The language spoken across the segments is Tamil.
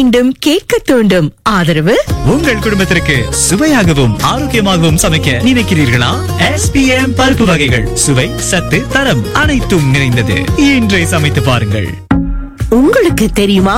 மீண்டும் கேட்க தூண்டும் ஆதரவு உங்கள் குடும்பத்திற்கு சுவையாகவும் ஆரோக்கியமாகவும் சமைக்க நினைக்கிறீர்களா எஸ்பிஎம் பருப்பு வகைகள் சுவை சத்து தரம் அனைத்தும் நிறைந்தது இன்றை சமைத்து பாருங்கள் உங்களுக்கு தெரியுமா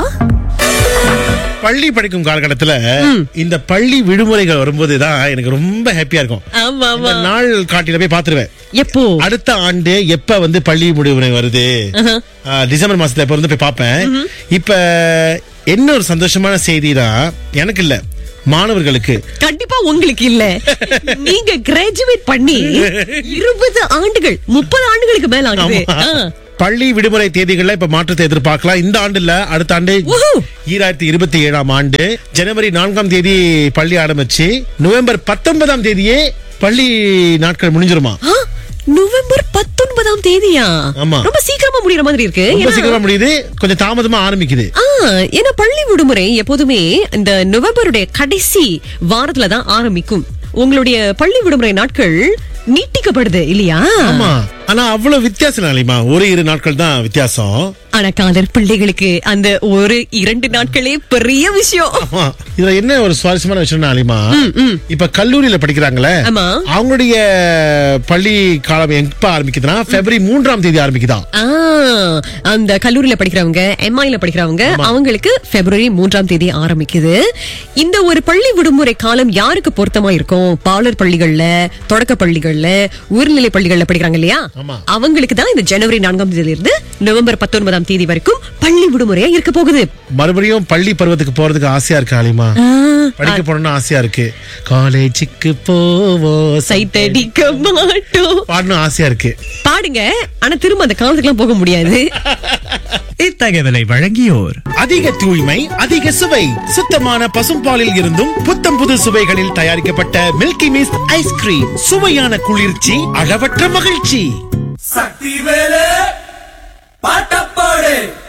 பள்ளி படிக்கும் காலகட்டத்துல இந்த பள்ளி விடுமுறைகள் வரும்போது தான் எனக்கு ரொம்ப ஹாப்பியா இருக்கும் ஆமா இந்த நாள் காட்டில போய் பாத்துருவேன் எப்போ அடுத்த ஆண்டு எப்ப வந்து பள்ளி விடுமுறை வருது ஆ, டிசம்பர் மாசத்துல எப்ப வந்து போய் பார்ப்பேன் இப்ப என்ன ஒரு சந்தோஷமான செய்தி தான் எனக்கு இல்ல மாணவர்களுக்கு கண்டிப்பா உங்களுக்கு இல்ல நீங்க கிராஜுவேட் பண்ணி இருபது ஆண்டுகள் முப்பது ஆண்டுகளுக்கு மேல ஆகுது ஆமா. ஆ. பள்ளி விடுமுறை தேதிகள்ல இப்ப மாற்றத்தை எதிர்பார்க்கலாம் இந்த ஆண்டு இல்ல அடுத்த ஆண்டு Woohoo! ஈராயிரத்தி இருபத்தி ஏழாம் ஆண்டு ஜனவரி நான்காம் தேதி பள்ளி ஆரம்பிச்சு நவம்பர் பத்தொன்பதாம் தேதியே பள்ளி நாட்கள் முடிஞ்சிருமா ஆ, நவம்பர் பத்தொன்பதாம் தேதியா ஆமா. ரொம்ப சீக்கிரமா முடியற மாதிரி இருக்கு ரொம்ப ஏன்னா- சீக்கிரமா முடியுது கொஞ்சம் தாமதமா ஆரம்பிக்குது ஆ, ஏன்னா பள்ளி விடுமுறை எப்போதுமே இந்த நவம்பருடைய கடைசி வாரத்துல தான் ஆரம்பிக்கும் உங்களுடைய பள்ளி விடுமுறை நாட்கள் நீட்டிக்கப்படுது இல்லையா ஆமா ஆனா அவ்வளவு வித்தியாசம் இல்லைமா ஒரு இரு நாட்கள் தான் வித்தியாசம் ஆனா காதல் பிள்ளைகளுக்கு அந்த ஒரு இரண்டு நாட்களே பெரிய விஷயம் ஆமா. இதுல என்ன ஒரு சுவாரஸ்யமான விஷயம் அலிமா இப்ப கல்லூரியில படிக்கிறாங்களே ஆமா. அவங்களுடைய பள்ளி காலம் எப்ப ஆரம்பிக்குதுன்னா பிப்ரவரி மூன்றாம் தேதி ஆரம்பிக்குதான் ஆ, அந்த கல்லூரியில படிக்கிறவங்க எம்ஐல படிக்கிறவங்க அவங்களுக்கு பிப்ரவரி மூன்றாம் தேதி ஆரம்பிக்குது இந்த ஒரு பள்ளி விடுமுறை காலம் யாருக்கு பொருத்தமா இருக்கும் பாலர் பள்ளிகள்ல தொடக்க பள்ளிகள்ல உயர்நிலை பள்ளிகள்ல படிக்கிறாங்க இல்லையா ஆமா. அவங்களுக்கு தான் இந்த ஜனவரி நான்காம் தேதியில இருந்து நவம்பர் பத்தொன்பதாம் தேதி வரைக்கும் பள்ளி விடுமுறையா இருக்க போகுது மறுபடியும் பள்ளி பருவத்துக்கு போறதுக்கு ஆசையா இருக்கு அலிமா படிக்க போகணும்னு ஆசையா இருக்கு காலேஜுக்கு போவோம் சைத்தடிக்க மாட்டோம் பாடணும் ஆசையா இருக்கு பாடுங்க ஆனா திரும்ப அந்த காலத்துக்குலாம் போக முடியாது இத்தகவலை வழங்கியோர் அதிக தூய்மை அதிக சுவை சுத்தமான பசும்பாலில் இருந்தும் புத்தம் புது சுவைகளில் தயாரிக்கப்பட்ட மில்கி மிஸ்ட் ஐஸ்கிரீம் சுவையான குளிர்ச்சி அளவற்ற மகிழ்ச்சி சக்தி வேலு பாட்டப்பாடு